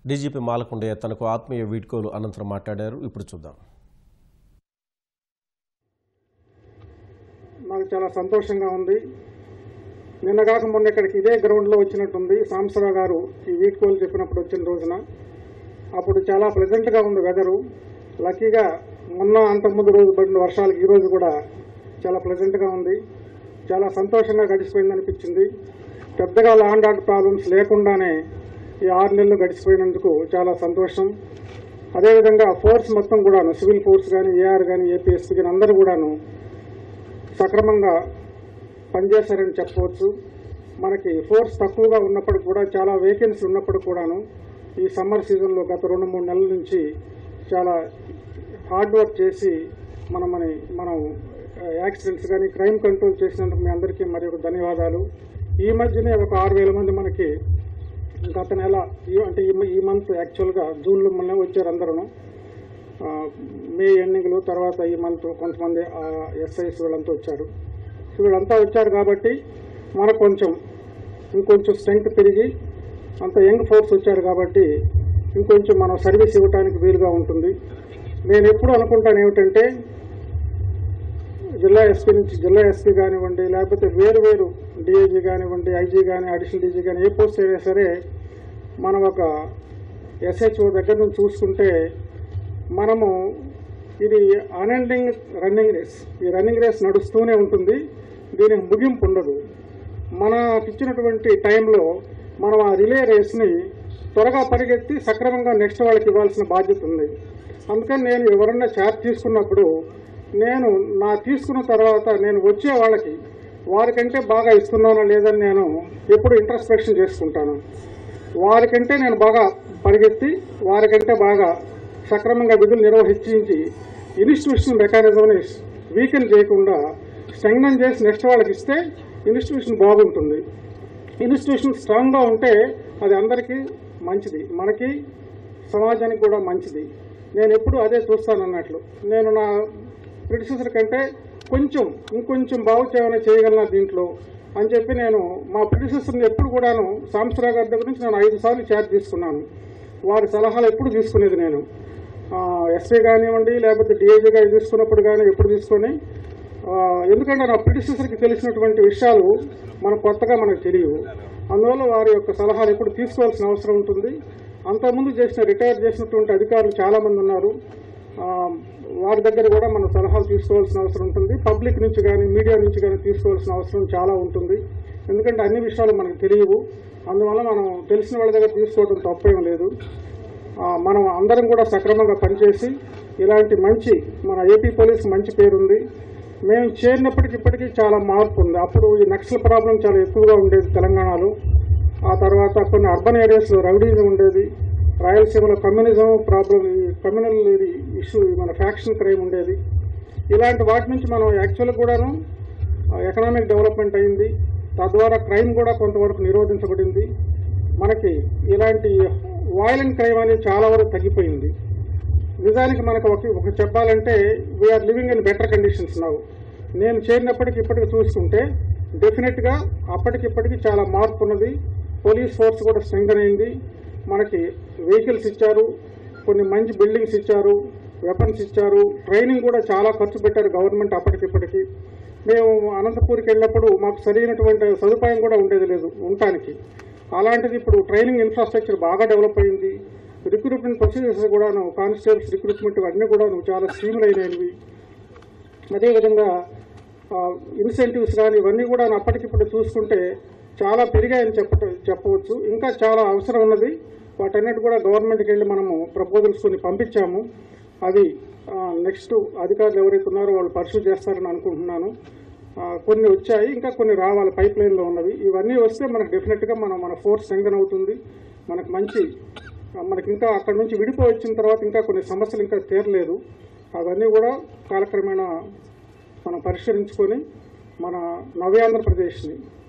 DGP Malakondaiah తనకు ఆత్మీయ వీడ్కోలు అనంతరం మాట్లాడారు ఇప్పుడు చూద్దాం నాకు చాలా సంతోషంగా ఉంది నిన్నగాక మొన్న ఇక్కడికి ఇదే గ్రౌండ్లో వచ్చినట్టుంది సాంబశివరావు గారు ఈ వీడ్కోలు చెప్పినప్పుడు వచ్చిన రోజున అప్పుడు చాలా ప్లెజెంట్గా ఉంది వెదరు లక్కీగా మొన్న అంతకుముందు రోజు పడిన వర్షాలకు ఈ రోజు కూడా చాలా ప్లెజెంట్గా ఉంది చాలా సంతోషంగా గడిచిపోయింది అనిపించింది పెద్దగా లాండ్ ఆర్డర్ ప్రాబ్లమ్స్ లేకుండానే ఈ ఆరు నెలలు గడిచిపోయినందుకు చాలా సంతోషం అదేవిధంగా ఫోర్స్ మొత్తం కూడాను సివిల్ ఫోర్స్ కానీ ఏఆర్ కానీ ఏపీఎస్పీ కానీ అందరూ కూడాను సక్రమంగా పనిచేశారని చెప్పవచ్చు మనకి ఫోర్స్ తక్కువగా ఉన్నప్పటికి కూడా చాలా వేకెన్సీ ఉన్నప్పటికి కూడాను ఈ సమ్మర్ సీజన్లో గత రెండు మూడు నెలల నుంచి చాలా హార్డ్ వర్క్ చేసి మనం మన మనం యాక్సిడెంట్స్ కానీ క్రైమ్ కంట్రోల్ చేసినందుకు మీ అందరికీ మరి ఒక ధన్యవాదాలు ఈ మధ్యనే ఒక ఆరు వేల మంది మనకి గత నెల ఈ- అంటే ఈ మ- ఈ మంత్ యాక్చువల్గా జూన్లో మొన్న వచ్చారు అందరూ మే ఎండింగ్లో తర్వాత ఈ మంత్ కొంతమంది ఎస్ఐస్ వీళ్ళంతా వచ్చారు సో వీళ్ళంతా వచ్చారు కాబట్టి మనకు కొంచెం ఇంకొంచెం స్ట్రెంగ్త్ పెరిగి అంత యంగ్ ఫోర్స్ వచ్చారు కాబట్టి ఇంకొంచెం మనం సర్వీస్ ఇవ్వడానికి వీలుగా ఉంటుంది నేను ఎప్పుడు అనుకుంటాను ఏమిటంటే జిల్లా ఎస్పీ నుంచి జిల్లా ఎస్పీ కానివ్వండి లేకపోతే వేరు వేరు డిఐజీ కానివ్వండి ఐజీ కానీ అడిషనల్ డీజీ కానీ ఏ పోస్ట్ అయినా సరే మనం ఒక ఎస్హెచ్ఓ దగ్గర నుంచి చూసుకుంటే మనము ఇది అన్ఎండింగ్ రన్నింగ్ రేస్ ఈ రన్నింగ్ రేస్ నడుస్తూనే ఉంటుంది దీనికి ముగింపు ఉండదు మనకి ఇచ్చినటువంటి టైంలో మనం ఆ రిలే రేస్ని త్వరగా పరిగెత్తి సక్రమంగా నెక్స్ట్ వాళ్ళకి ఇవ్వాల్సిన బాధ్యత ఉంది అందుకని నేను ఎవరన్నా చార్జ్ తీసుకున్నప్పుడు నేను నా తీసుకున్న తర్వాత నేను వచ్చే వాళ్ళకి వారికంటే బాగా ఇస్తున్నానా లేదని నేను ఎప్పుడు ఇంట్రస్పెక్షన్ చేసుకుంటాను వారికంటే నేను బాగా పరిగెత్తి వారికంటే బాగా సక్రమంగా విధులు నిర్వహించి ఇన్స్టిట్యూషన్ మెకానిజంని వీకెన్ చేయకుండా స్ట్రెంగ్నన్ చేసి నెక్స్ట్ వాళ్ళకి ఇస్తే ఇన్స్టిట్యూషన్ బాగుంటుంది ఇన్స్టిట్యూషన్ స్ట్రాంగ్గా ఉంటే అది అందరికీ మంచిది మనకి సమాజానికి కూడా మంచిది నేను ఎప్పుడు అదే చూస్తాను అన్నట్లు నేను నా ప్రిడిసెసర్ కంటే కొంచెం ఇంకొంచెం బాగు చేయమని చేయగలనా దీంట్లో అని చెప్పి నేను మా ప్రిడిసెసర్ని ఎప్పుడు కూడాను సాంబశివరావు గారి దగ్గర నుంచి నేను ఐదు సార్లు చార్జ్ తీసుకున్నాను వారి సలహాలు ఎప్పుడు తీసుకునేది నేను ఎస్పీ కానివ్వండి లేకపోతే డిఐజీ గారు తీసుకున్నప్పుడు కానీ ఎప్పుడు తీసుకొని ఆ, ఎందుకంటే నా ప్రిడిసెసర్కి తెలిసినటువంటి విషయాలు మన కొత్తగా మనకు తెలియవు అందువల్ల వారి యొక్క సలహాలు ఎప్పుడు తీసుకోవాల్సిన అవసరం ఉంటుంది అంతకుముందు చేసిన రిటైర్ చేసినటువంటి అధికారులు చాలామంది ఉన్నారు ఆ, వారి దగ్గర కూడా మనం సలహాలు తీసుకోవాల్సిన అవసరం ఉంటుంది పబ్లిక్ నుంచి కానీ మీడియా నుంచి కానీ తీసుకోవాల్సిన అవసరం చాలా ఉంటుంది ఎందుకంటే అన్ని విషయాలు మనకు తెలియవు అందువల్ల మనం తెలిసిన వాళ్ళ దగ్గర తీసుకోవడం తప్పేం లేదు ఆ, మనం అందరం కూడా సక్రమంగా పనిచేసి ఇలాంటి మంచి మన ఏపీ పోలీస్ మంచి పేరుంది మేము చేరినప్పటికి ఇప్పటికీ చాలా మార్పు ఉంది అప్పుడు ఈ నక్సల్ ప్రాబ్లం చాలా ఎక్కువగా ఉండేది తెలంగాణలో ఆ తర్వాత కొన్ని అర్బన్ ఏరియాస్లో రౌడీజం ఉండేది రాయలసీమలో కమ్యూనిజం ప్రాబ్లం ఈ కమ్యూనల్ ఇది ఇష్యూ మన ఫ్యాక్షన్ క్రైమ్ ఉండేది ఇలాంటి వాటి నుంచి మనం యాక్చువల్గా కూడాను ఎకనామిక్ డెవలప్మెంట్ అయింది తద్వారా క్రైమ్ కూడా కొంతవరకు నిరోధించబడింది మనకి ఇలాంటి వాయిలెంట్ క్రైమ్ అనేది చాలా వరకు తగ్గిపోయింది నిజానికి మనకు ఒక ఒక చెప్పాలంటే we're living in better conditions now నేను చేరినప్పటికి ఇప్పటికి చూసుకుంటే డెఫినెట్గా అప్పటికిప్పటికి చాలా మార్పు ఉన్నది పోలీస్ ఫోర్స్ కూడా స్ట్రెంగ్ అయింది మనకి వెహికల్స్ ఇచ్చారు కొన్ని మంచి బిల్డింగ్స్ ఇచ్చారు వెపన్స్ ఇచ్చారు ట్రైనింగ్ కూడా చాలా ఖర్చు పెట్టారు గవర్నమెంట్ అప్పటికిప్పటికి మేము అనంతపూర్కి వెళ్ళినప్పుడు మాకు సరైనటువంటి సదుపాయం కూడా ఉండేది లేదు ఉండటానికి అలాంటిది ఇప్పుడు ట్రైనింగ్ ఇన్ఫ్రాస్ట్రక్చర్ బాగా డెవలప్ అయింది రిక్రూట్మెంట్ ప్రొసీజర్స్ కూడాను కానిస్టేబుల్స్ రిక్రూట్మెంట్ అన్నీ కూడా చాలా స్ట్రీమ్లు అయినవి అదేవిధంగా ఇన్సెంటివ్స్ కానీ ఇవన్నీ కూడా అప్పటికిప్పుడు చూసుకుంటే చాలా పెరిగాయని చెప్పట చెప్పవచ్చు ఇంకా చాలా అవసరం ఉన్నది వాటన్నిటి కూడా గవర్నమెంట్కి వెళ్ళి మనము ప్రపోజల్స్ కొన్ని పంపించాము అవి నెక్స్ట్ అధికారులు ఎవరైతే ఉన్నారో వాళ్ళు పర్సూ చేస్తారని అనుకుంటున్నాను ఆ, కొన్ని వచ్చాయి ఇంకా కొన్ని రావాలి పైప్ లైన్లో ఉన్నవి ఇవన్నీ వస్తే మనకు డెఫినెట్గా మనం మన ఫోర్స్ స్ట్రెంగన్ అవుతుంది మనకు మంచి ఆ, మనకి ఇంకా అక్కడ నుంచి విడిపోయి వచ్చిన తర్వాత ఇంకా కొన్ని సమస్యలు ఇంకా తీరలేదు అవన్నీ కూడా కాలక్రమేణా మనం పరిష్కరించుకొని మన నవ్యాంధ్రప్రదేశ్ని